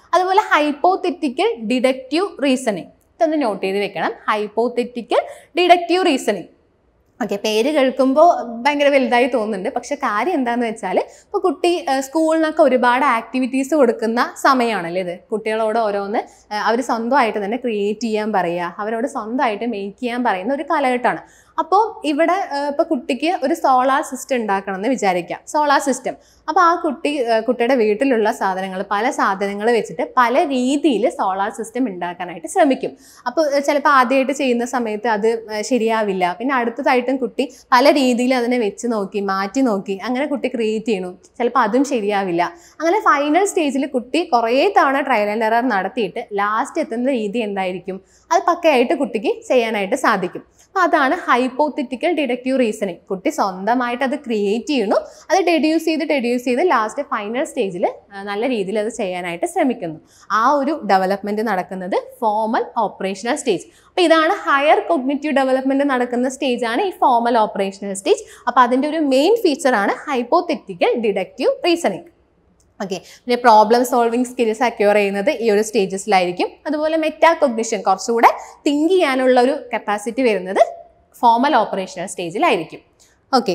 അതുപോലെ ഹൈപ്പോതെറ്റിക്കൽ ഡിഡക്റ്റീവ് റീസണിങ് ഇതൊന്ന് നോട്ട് ചെയ്ത് വെക്കണം ഹൈപ്പോതെറ്റിക്കൽ ഡിഡക്റ്റീവ് റീസണിങ് ഓക്കെ പേര് കേൾക്കുമ്പോൾ ഭയങ്കര വലുതായി തോന്നുന്നുണ്ട് പക്ഷെ കാര്യം എന്താന്ന് വെച്ചാൽ ഇപ്പോൾ കുട്ടി സ്കൂളിൽ നിന്നൊക്കെ ഒരുപാട് ആക്ടിവിറ്റീസ് കൊടുക്കുന്ന സമയമാണല്ലേ ഇത് കുട്ടികളോട് ഓരോന്ന് അവർ സ്വന്തമായിട്ട് തന്നെ ക്രിയേറ്റ് ചെയ്യാൻ പറയുക അവരോട് സ്വന്തമായിട്ട് മേക്ക് ചെയ്യാൻ പറയുന്ന ഒരു കാലഘട്ടമാണ് അപ്പോൾ ഇവിടെ ഇപ്പോൾ കുട്ടിക്ക് ഒരു സോളാർ സിസ്റ്റം ഉണ്ടാക്കണം എന്ന് വിചാരിക്കാം സോളാർ സിസ്റ്റം അപ്പോൾ ആ കുട്ടി ആ, കുട്ടിയുടെ വീട്ടിലുള്ള സാധനങ്ങൾ പല സാധനങ്ങൾ വെച്ചിട്ട് പല രീതിയിൽ സോളാർ സിസ്റ്റം ഉണ്ടാക്കാനായിട്ട് ശ്രമിക്കും അപ്പോൾ ചിലപ്പോൾ ആദ്യമായിട്ട് ചെയ്യുന്ന സമയത്ത് അത് ആ, ശരിയാവില്ല പിന്നെ അടുത്തതായിട്ടും കുട്ടി പല രീതിയിൽ അതിനെ വെച്ച് നോക്കി മാറ്റി നോക്കി അങ്ങനെ കുട്ടി ക്രിയേറ്റ് ചെയ്യണു ചിലപ്പോൾ അതും ശരിയാവില്ല അങ്ങനെ ഫൈനൽ സ്റ്റേജിൽ കുട്ടി കുറേ തവണ ട്രയൽ ആൻഡ് എറർ നടത്തിയിട്ട് ലാസ്റ്റ് എത്തുന്ന രീതി എന്തായിരിക്കും അത് പക്കയായിട്ട് കുട്ടിക്ക് ചെയ്യാനായിട്ട് സാധിക്കും അപ്പോൾ അതാണ് ഹൈപ്പോത്തിറ്റിക്കൽ ഡിഡക്റ്റീവ് റീസണിങ് കുട്ടി സ്വന്തമായിട്ട് അത് ക്രിയേറ്റ് ചെയ്യുന്നു അത് ഡെഡ്യൂസ് ചെയ്ത് ഡെഡ്യൂസ് ചെയ്ത് ലാസ്റ്റ് ഫൈനൽ സ്റ്റേജിൽ നല്ല രീതിയിൽ അത് ചെയ്യാനായിട്ട് ശ്രമിക്കുന്നു ആ ഒരു ഡെവലപ്മെന്റ് നടക്കുന്നത് ഫോമൽ ഓപ്പറേഷണൽ സ്റ്റേജ് അപ്പോൾ ഇതാണ് ഹയർ കൊഗ്നിറ്റീവ് ഡെവലപ്മെന്റ് നടക്കുന്ന സ്റ്റേജ് ആണ് ഈ ഫോമൽ ഓപ്പറേഷണൽ സ്റ്റേജ് അപ്പോൾ അതിൻ്റെ ഒരു മെയിൻ ഫീച്ചറാണ് ഹൈപ്പോതെറ്റിക്കൽ ഡിഡക്റ്റീവ് റീസണിങ് ഓക്കെ പിന്നെ പ്രോബ്ലം സോൾവിങ് സ്കിൽസ് അക്യൂർ ചെയ്യുന്നത് ഈ ഒരു സ്റ്റേജസിലായിരിക്കും അതുപോലെ മെറ്റാ കൊഗ്നിഷൻ കുറച്ചുകൂടെ തിങ്ക് ചെയ്യാനുള്ള ഒരു കപ്പാസിറ്റി വരുന്നത് ഫോമൽ ഓപ്പറേഷണൽ സ്റ്റേജിലായിരിക്കും ഓക്കെ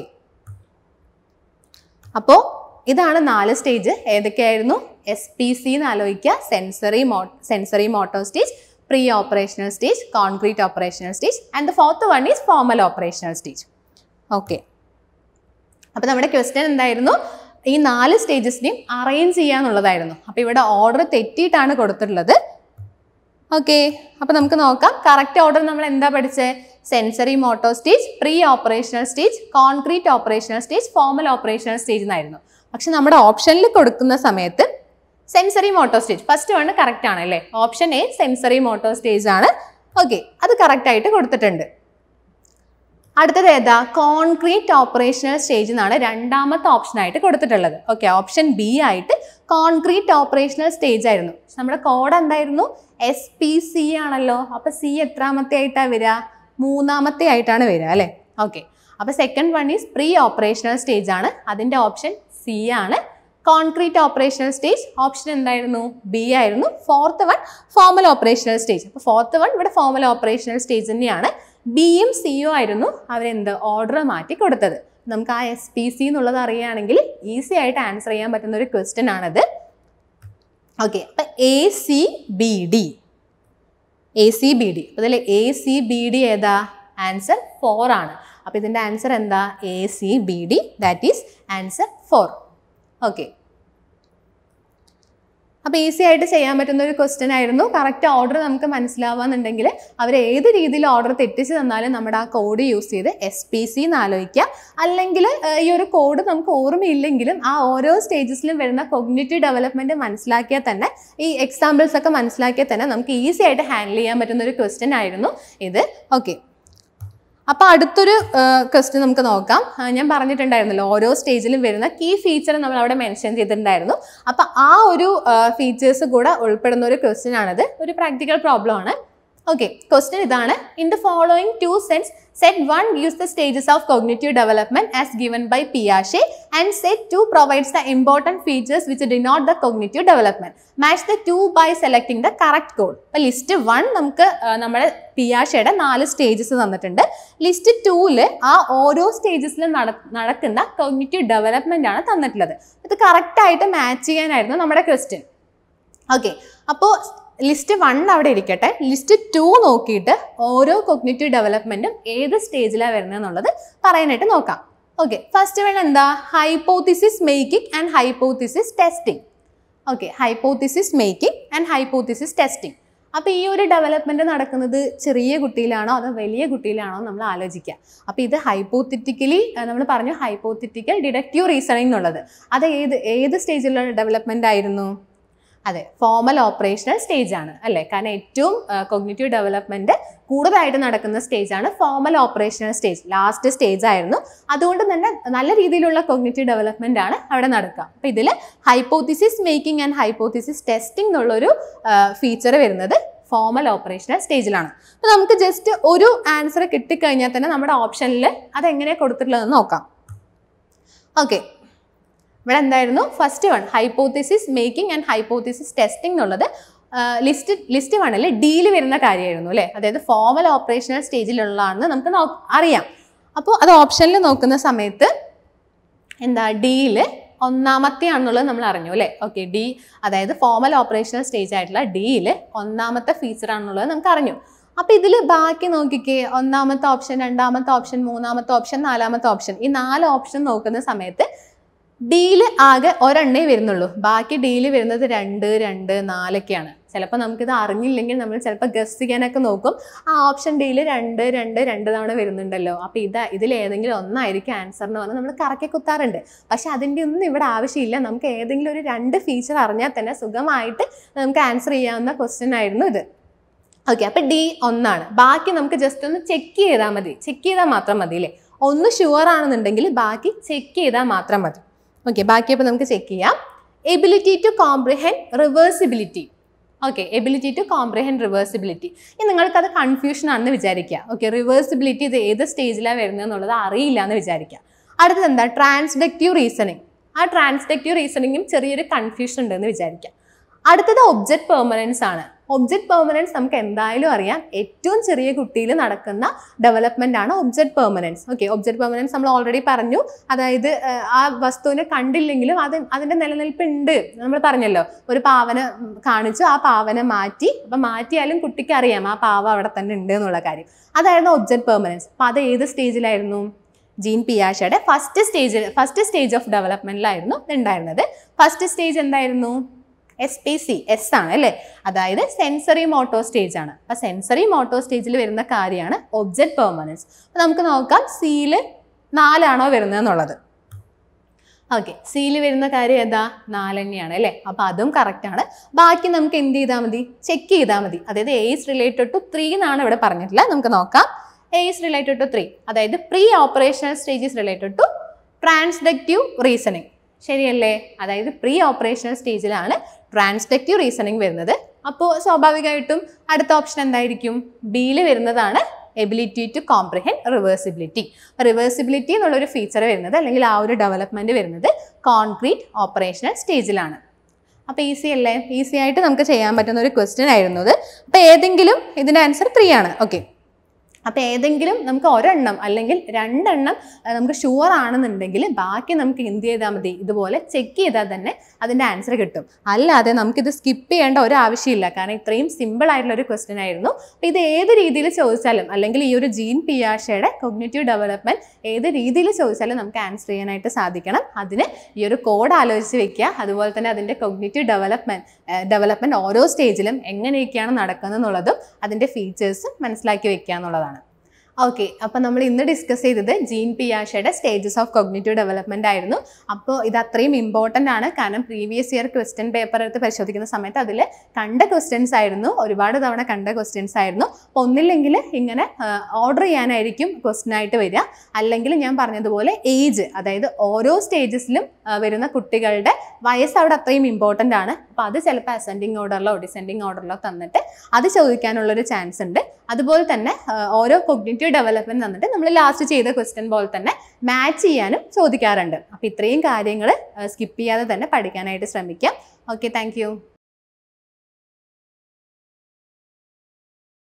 അപ്പോൾ ഇതാണ് നാല് സ്റ്റേജ് ഏതൊക്കെയായിരുന്നു എസ് പി സി എന്ന് ആലോചിക്കുക സെൻസറി മോ sensory motor stage pre operational stage concrete operational stage and the fourth one is formal operational stage okay അപ്പോൾ നമ്മുടെ ക്വസ്റ്റ്യൻ എന്തായിരുന്നു ഈ നാല് സ്റ്റേജസിനെയും അറേഞ്ച് ചെയ്യാന്നുള്ളതായിരുന്നു അപ്പോൾ ഇവിടെ ഓർഡർ തെറ്റിയിട്ടാണ് കൊടുത്തിട്ടുള്ളത് ഓക്കെ അപ്പോൾ നമുക്ക് നോക്കാം കറക്റ്റ് ഓർഡർ നമ്മൾ എന്താ പഠിച്ചത് sensory motor stage pre operational stage concrete operational stage formal operational stage എന്നായിരുന്നു പക്ഷെ നമ്മുടെ ഓപ്ഷനിൽ കൊടുക്കുന്ന സമയത്ത് sensory motor stage first one correct ആണ് അല്ലേ option A sensory motor stage ആണ് ഓക്കെ അത് കറക്റ്റ് ആയിട്ട് കൊടുത്തിട്ടുണ്ട് അടുത്തത് ഏതാ കോൺക്രീറ്റ് ഓപ്പറേഷണൽ സ്റ്റേജ് എന്നാണ് രണ്ടാമത്തെ ഓപ്ഷൻ ആയിട്ട് കൊടുത്തിട്ടുള്ളത് ഓക്കെ ഓപ്ഷൻ ബി ആയിട്ട് കോൺക്രീറ്റ് ഓപ്പറേഷണൽ സ്റ്റേജ് ആയിരുന്നു പക്ഷെ നമ്മുടെ കോഡ് എന്തായിരുന്നു എസ് പി സി ആണല്ലോ അപ്പൊ സി എത്രാമത്തെ ആയിട്ടാ വരിക മൂന്നാമത്തെ ആയിട്ടാണ് വരിക അല്ലേ ഓക്കെ അപ്പൊ second one is pre operational stage ആണ് അതിന്റെ ഓപ്ഷൻ സി ആണ് കോൺക്രീറ്റ് ഓപ്പറേഷണൽ സ്റ്റേജ് ഓപ്ഷൻ എന്തായിരുന്നു ബി ആയിരുന്നു fourth one formal operational stage അപ്പോൾ ഫോർത്ത് വൺ ഇവിടെ ഫോമൽ ഓപ്പറേഷണൽ സ്റ്റേജ് തന്നെയാണ് ബിയും സിയും ആയിരുന്നു അവരെന്ത് ഓർഡർ മാറ്റി കൊടുത്തത് നമുക്ക് ആ എസ് പി സി എന്നുള്ളത് അറിയുകയാണെങ്കിൽ ഈസി ആയിട്ട് ആൻസർ ചെയ്യാൻ പറ്റുന്ന ഒരു ക്വസ്റ്റ്യൻ ആണത് ഓക്കെ അപ്പം A C B D A C B D അപ്പോൾ ഇതിൽ എ സി ബി ഡി ഏതാ ആൻസർ ഫോർ ആണ് അപ്പോൾ ഇതിൻ്റെ ആൻസർ എന്താ A C B D that is answer four okay അപ്പോൾ ഈസി ആയിട്ട് ചെയ്യാൻ പറ്റുന്ന ഒരു ക്വസ്റ്റ്യൻ ആയിരുന്നു കറക്റ്റ് ഓർഡർ നമുക്ക് മനസ്സിലാവാന്നുണ്ടെങ്കിൽ അവർ ഏത് രീതിയിൽ ഓർഡർ തെറ്റിച്ച് തന്നാലും നമ്മുടെ ആ കോഡ് യൂസ് ചെയ്ത് എസ് പി സി എന്ന് ആലോചിക്കുക അല്ലെങ്കിൽ ഈ ഒരു കോഡ് നമുക്ക് ഓർമ്മയില്ലെങ്കിലും ആ ഓരോ സ്റ്റേജസിലും വരുന്ന കൊഗ്നേറ്റീവ് ഡെവലപ്മെന്റ് മനസ്സിലാക്കിയാൽ തന്നെ ഈ എക്സാമ്പിൾസ് ഒക്കെ മനസ്സിലാക്കിയാൽ തന്നെ നമുക്ക് ഈസി ആയിട്ട് ഹാൻഡിൽ ചെയ്യാൻ പറ്റുന്ന ഒരു ക്വസ്റ്റ്യൻ ആയിരുന്നു ഇത് ഓക്കെ അപ്പോൾ അടുത്തൊരു ക്വസ്റ്റ്യൻ നമുക്ക് നോക്കാം ആ, ഞാൻ പറഞ്ഞിട്ടുണ്ടായിരുന്നല്ലോ ഓരോ സ്റ്റേജിലും വരുന്ന കീ ഫീച്ചർ നമ്മൾ അവിടെ മെൻഷൻ ചെയ്തിട്ടുണ്ടായിരുന്നു അപ്പോൾ ആ ഒരു ഫീച്ചേഴ്സ് കൂടെ ഉൾപ്പെടുന്ന ഒരു ക്വസ്റ്റ്യൻ ആണിത് ഒരു പ്രാക്ടിക്കൽ പ്രോബ്ലം ആണ് ഓക്കെ ക്വസ്റ്റ്യൻ ഇതാണ് in the following two sets set one gives the stages of cognitive development as given by Piaget and set two provides the important features which denote the cognitive development. Match the two by selecting the correct code. അപ്പോൾ list one നമുക്ക് ആ, നമ്മുടെ പിയാഷയുടെ നാല് stages തന്നിട്ടുണ്ട് list ടൂവില് ആ ഓരോ സ്റ്റേജസിലും നടക്കുന്ന cognitive development ആണ് തന്നിട്ടുള്ളത് ഇത് കറക്റ്റ് ആയിട്ട് മാച്ച് ചെയ്യാനായിരുന്നു നമ്മുടെ ക്വസ്റ്റ്യൻ ഓക്കെ അപ്പോൾ ലിസ്റ്റ് വൺ അവിടെ ഇരിക്കട്ടെ ലിസ്റ്റ് ടു നോക്കിയിട്ട് ഓരോ കൊഗ്നിറ്റീവ് ഡെവലപ്മെന്റും ഏത് സ്റ്റേജിലാണ് വരുന്നത് എന്നുള്ളത് പറയാനായിട്ട് നോക്കാം ഓക്കെ ഫസ്റ്റ് വൺ എന്താ hypothesis making and hypothesis testing okay hypothesis making and hypothesis testing അപ്പോൾ ഈ ഒരു ഡെവലപ്മെന്റ് നടക്കുന്നത് ചെറിയ കുട്ടിയിലാണോ അതോ വലിയ കുട്ടിയിലാണോ നമ്മൾ ആലോചിക്കുക അപ്പോൾ ഇത് ഹൈപ്പോത്തിറ്റിക്കലി നമ്മൾ പറഞ്ഞു ഹൈപ്പോത്തിറ്റിക്കൽ ഡിഡക്റ്റീവ് റീസണിംഗ് എന്നുള്ളത് അത് ഏത് ഏത് സ്റ്റേജിലുള്ള ഡെവലപ്മെന്റ് ആയിരുന്നു അതെ ഫോമൽ ഓപ്പറേഷണൽ സ്റ്റേജ് ആണ് അല്ലേ കാരണം ഏറ്റവും കൊഗ്നിറ്റീവ് ഡെവലപ്മെന്റ് കൂടുതലായിട്ട് നടക്കുന്ന സ്റ്റേജ് ആണ് formal operational stage last stage ആയിരുന്നു അതുകൊണ്ട് തന്നെ നല്ല രീതിയിലുള്ള കൊഗ്നിറ്റീവ് ഡെവലപ്മെന്റ് ആണ് അവിടെ നടക്കുക അപ്പൊ ഇതിൽ hypothesis making and hypothesis testing എന്നുള്ളൊരു ഫീച്ചർ വരുന്നത് ഫോമൽ ഓപ്പറേഷണൽ സ്റ്റേജിലാണ് അപ്പോൾ നമുക്ക് ജസ്റ്റ് ഒരു ആൻസർ കിട്ടിക്കഴിഞ്ഞാൽ തന്നെ നമ്മുടെ ഓപ്ഷനിൽ അതെങ്ങനെ കൊടുത്തിട്ടുള്ളതെന്ന് നോക്കാം ഓക്കെ ഇവിടെ എന്തായിരുന്നു first one hypothesis making and hypothesis testing എന്നുള്ളത് ലിസ്റ്റ് ലിസ്റ്റ് വണ്ണിൽ ഡിയിൽ വരുന്ന കാര്യമായിരുന്നു അല്ലേ അതായത് ഫോമൽ ഓപ്പറേഷണൽ സ്റ്റേജിലുള്ളതാണെന്ന് നമുക്ക് നോ- അറിയാം അപ്പോൾ അത് ഓപ്ഷനിൽ നോക്കുന്ന സമയത്ത് എന്താ ഡിയിൽ ഒന്നാമത്തെ ആണെന്നുള്ളത് നമ്മൾ അറിഞ്ഞു അല്ലേ ഓക്കെ ഡി അതായത് ഫോമൽ ഓപ്പറേഷണൽ സ്റ്റേജ് ആയിട്ടുള്ള ഡിയിൽ ഒന്നാമത്തെ ഫീച്ചർ ആണെന്നുള്ളത് നമുക്ക് അറിഞ്ഞു അപ്പൊ ഇതിൽ ബാക്കി നോക്കിക്കേ ഒന്നാമത്തെ ഓപ്ഷൻ രണ്ടാമത്തെ ഓപ്ഷൻ മൂന്നാമത്തെ ഓപ്ഷൻ നാലാമത്തെ ഓപ്ഷൻ ഈ നാല് ഓപ്ഷൻ നോക്കുന്ന സമയത്ത് ഡിയിൽ ആകെ ഒരെണ്ണേ വരുന്നുള്ളൂ ബാക്കി ഡിയിൽ വരുന്നത് രണ്ട് രണ്ട് നാലൊക്കെയാണ് ചിലപ്പോൾ നമുക്കിത് അറിഞ്ഞില്ലെങ്കിൽ നമ്മൾ ചിലപ്പോൾ ഗസ് ചെയ്യാനൊക്കെ നോക്കും ആ ഓപ്ഷൻ ഡിയിൽ രണ്ട് രണ്ട് രണ്ട് തവണ വരുന്നുണ്ടല്ലോ അപ്പോൾ ഇത് ഇതിൽ ഏതെങ്കിലും ഒന്നായിരിക്കും ആൻസർ എന്ന് പറഞ്ഞാൽ നമ്മൾ കറക്കി കുത്താറുണ്ട് പക്ഷെ അതിൻ്റെ ഒന്നും ഇവിടെ ആവശ്യമില്ല നമുക്ക് ഏതെങ്കിലും ഒരു രണ്ട് ഫീച്ചർ അറിഞ്ഞാൽ തന്നെ സുഖമായിട്ട് നമുക്ക് ആൻസർ ചെയ്യാവുന്ന ക്വസ്റ്റ്യൻ ആയിരുന്നു ഇത് ഓക്കെ അപ്പം ഡി ഒന്നാണ് ബാക്കി നമുക്ക് ജസ്റ്റ് ഒന്ന് ചെക്ക് ചെയ്താൽ മതി ചെക്ക് ചെയ്താൽ മാത്രം മതി അല്ലേ ഒന്ന് ഷുവർ ആണെന്നുണ്ടെങ്കിൽ ബാക്കി ചെക്ക് ചെയ്താൽ മാത്രം മതി ഓക്കെ ബാക്കി അപ്പോൾ നമുക്ക് ചെക്ക് ചെയ്യാം ability to comprehend reversibility okay ability to comprehend reversibility ഇനി നിങ്ങൾക്കത് കൺഫ്യൂഷൻ ആണെന്ന് വിചാരിക്കുക ഓക്കെ റിവേഴ്സിബിലിറ്റി ഇത് ഏത് സ്റ്റേജിലാണ് വരുന്നത് എന്നുള്ളത് അറിയില്ല എന്ന് വിചാരിക്കുക അടുത്തത് എന്താ ട്രാൻസ്ഡക്റ്റീവ് റീസണിങ് ആ ട്രാൻസ്ഡക്റ്റീവ് റീസണിങ്ങും ചെറിയൊരു കൺഫ്യൂഷൻ ഉണ്ടെന്ന് വിചാരിക്കാം അടുത്തത് ഒബ്ജക്റ്റ് പെർമനൻസ് ആണ് ഒബ്ജക്റ്റ് പെർമനൻസ് നമുക്ക് എന്തായാലും അറിയാം ഏറ്റവും ചെറിയ കുട്ടിയിൽ നടക്കുന്ന ഡെവലപ്മെന്റ് ആണ് object permanence okay object permanence നമ്മൾ ഓൾറെഡി പറഞ്ഞു അതായത് ഏഹ്, ആ വസ്തുവിനെ കണ്ടില്ലെങ്കിലും അത് അതിന്റെ നിലനിൽപ്പ് ഉണ്ട് നമ്മൾ പറഞ്ഞല്ലോ ഒരു പാവന ഉം, കാണിച്ചു ആ പാവന മാറ്റി അപ്പൊ മാറ്റിയാലും കുട്ടിക്ക് അറിയാം ആ പാവ അവിടെ തന്നെ ഉണ്ട് എന്നുള്ള കാര്യം അതായിരുന്നു ഒബ്ജക്റ്റ് പെർമനൻസ് അപ്പൊ അത് ഏത് സ്റ്റേജിലായിരുന്നു ജീൻ പിയാഷയുടെ ഫസ്റ്റ് സ്റ്റേജിൽ ഫസ്റ്റ് സ്റ്റേജ് ഓഫ് ഡെവലപ്മെന്റിലായിരുന്നു ഉണ്ടായിരുന്നത് ഫസ്റ്റ് സ്റ്റേജ് എന്തായിരുന്നു എസ് പി സി എസ് ആണ് അല്ലേ അതായത് സെൻസറി മോട്ടോ സ്റ്റേജ് ആണ് അപ്പൊ സെൻസറി മോട്ടോ സ്റ്റേജിൽ വരുന്ന കാര്യമാണ് ഒബ്ജക്റ്റ് പെർമനൻസ് അപ്പൊ നമുക്ക് നോക്കാം സിയിൽ നാലാണോ വരുന്നത് എന്നുള്ളത് ഓക്കെ സിയിൽ വരുന്ന കാര്യം ഏതാ നാല് തന്നെയാണ് അല്ലേ അപ്പൊ അതും കറക്റ്റ് ആണ് ബാക്കി നമുക്ക് എന്ത് ചെയ്താൽ മതി ചെക്ക് ചെയ്താൽ മതി അതായത് A is related to three എന്നാണ് ഇവിടെ പറഞ്ഞിട്ടില്ല നമുക്ക് നോക്കാം A is related to three അതായത് pre operational stage is related to transductive reasoning ശരിയല്ലേ അതായത് പ്രീ ഓപ്പറേഷണൽ സ്റ്റേജിലാണ് ട്രാൻസ്ഡക്റ്റീവ് റീസണിങ് വരുന്നത് അപ്പോൾ സ്വാഭാവികമായിട്ടും അടുത്ത ഓപ്ഷൻ എന്തായിരിക്കും ബിയിൽ വരുന്നതാണ് ability to comprehend reversibility reversibility എന്നുള്ളൊരു ഫീച്ചർ വരുന്നത് അല്ലെങ്കിൽ ആ ഒരു ഡെവലപ്മെന്റ് വരുന്നത് കോൺക്രീറ്റ് ഓപ്പറേഷണൽ സ്റ്റേജിലാണ് അപ്പോൾ ഈസി അല്ലേ ഈസി ആയിട്ട് നമുക്ക് ചെയ്യാൻ പറ്റുന്ന ഒരു ക്വസ്റ്റ്യൻ ആയിരുന്നു ഇത് അപ്പോൾ ഏതെങ്കിലും ഇതിൻ്റെ ആൻസർ ത്രീ ആണ് ഓക്കെ അപ്പോൾ ഏതെങ്കിലും നമുക്ക് ഒരെണ്ണം അല്ലെങ്കിൽ രണ്ടെണ്ണം ആ, നമുക്ക് ഷുവർ ആണെന്നുണ്ടെങ്കിൽ ബാക്കി നമുക്ക് എന്ത് ചെയ്താൽ മതി ഇതുപോലെ ചെക്ക് ചെയ്താൽ തന്നെ അതിൻ്റെ ആൻസർ കിട്ടും അല്ലാതെ നമുക്കിത് സ്കിപ്പ് ചെയ്യേണ്ട ഒരു ആവശ്യമില്ല കാരണം ഇത്രയും സിമ്പിൾ ആയിട്ടുള്ള ഒരു ക്വസ്റ്റ്യൻ ആയിരുന്നു അപ്പോൾ ഇത് ഏത് രീതിയിൽ ചോദിച്ചാലും അല്ലെങ്കിൽ ഈ ഒരു ജീൻ പിയാഷയുടെ കൊഗ്നേറ്റീവ് ഡെവലപ്മെന്റ് ഏത് രീതിയിൽ ചോദിച്ചാലും നമുക്ക് ആൻസർ ചെയ്യാനായിട്ട് സാധിക്കണം അതിന് ഈ ഒരു കോഡ് ആലോചിച്ച് വെക്കുക അതുപോലെ തന്നെ അതിൻ്റെ കൊഗ്നേറ്റീവ് ഡെവലപ്മെന്റ് ഡെവലപ്മെന്റ് ഓരോ സ്റ്റേജിലും എങ്ങനെയൊക്കെയാണ് നടക്കുന്നത് എന്നുള്ളതും അതിൻ്റെ ഫീച്ചേഴ്സും മനസ്സിലാക്കി വെക്കുക എന്നുള്ളതാണ് ഓക്കെ അപ്പോൾ നമ്മൾ ഇന്ന് ഡിസ്കസ് ചെയ്തത് ജീൻ പിയാഷയുടെ സ്റ്റേജസ് ഓഫ് കൊഗ്നേറ്റീവ് ഡെവലപ്മെന്റ് ആയിരുന്നു അപ്പോൾ ഇത് അത്രയും ഇമ്പോർട്ടൻ്റ് ആണ് കാരണം പ്രീവിയസ് ഇയർ ക്വസ്റ്റ്യൻ പേപ്പർ എടുത്ത് പരിശോധിക്കുന്ന സമയത്ത് അതിൽ കണ്ട ക്വസ്റ്റ്യൻസ് ആയിരുന്നു ഒരുപാട് തവണ കണ്ട ക്വസ്റ്റ്യൻസ് ആയിരുന്നു അപ്പോൾ ഒന്നില്ലെങ്കിൽ ഇങ്ങനെ ഓർഡർ ചെയ്യാനായിരിക്കും ക്വസ്റ്റ്യൻ ആയിട്ട് വരിക അല്ലെങ്കിൽ ഞാൻ പറഞ്ഞതുപോലെ ഏജ് അതായത് ഓരോ സ്റ്റേജസിലും വരുന്ന കുട്ടികളുടെ വയസ്സ് അവിടെ അത്രയും ഇമ്പോർട്ടൻ്റ് ആണ് അപ്പോൾ അത് ചിലപ്പോൾ അസെൻഡിങ് ഓർഡറിലോ ഡിസെൻഡിങ് ഓർഡറിലോ തന്നിട്ട് അത് ചോദിക്കാനുള്ളൊരു ചാൻസ് ഉണ്ട് അതുപോലെ തന്നെ ആ, ഓരോ കൊഗ്നേറ്റീവ് ഡെവലപ്മെന്റ് തന്നിട്ട് നമ്മൾ ലാസ്റ്റ് ചെയ്ത ക്വസ്റ്റ്യൻ പോലെ തന്നെ മാച്ച് ചെയ്യാനും ചോദിക്കാറുണ്ട് അപ്പോൾ ഇത്രയും കാര്യങ്ങൾ സ്കിപ്പ് ചെയ്യാതെ തന്നെ പഠിക്കാനായിട്ട് ശ്രമിക്കാം ഓക്കെ താങ്ക്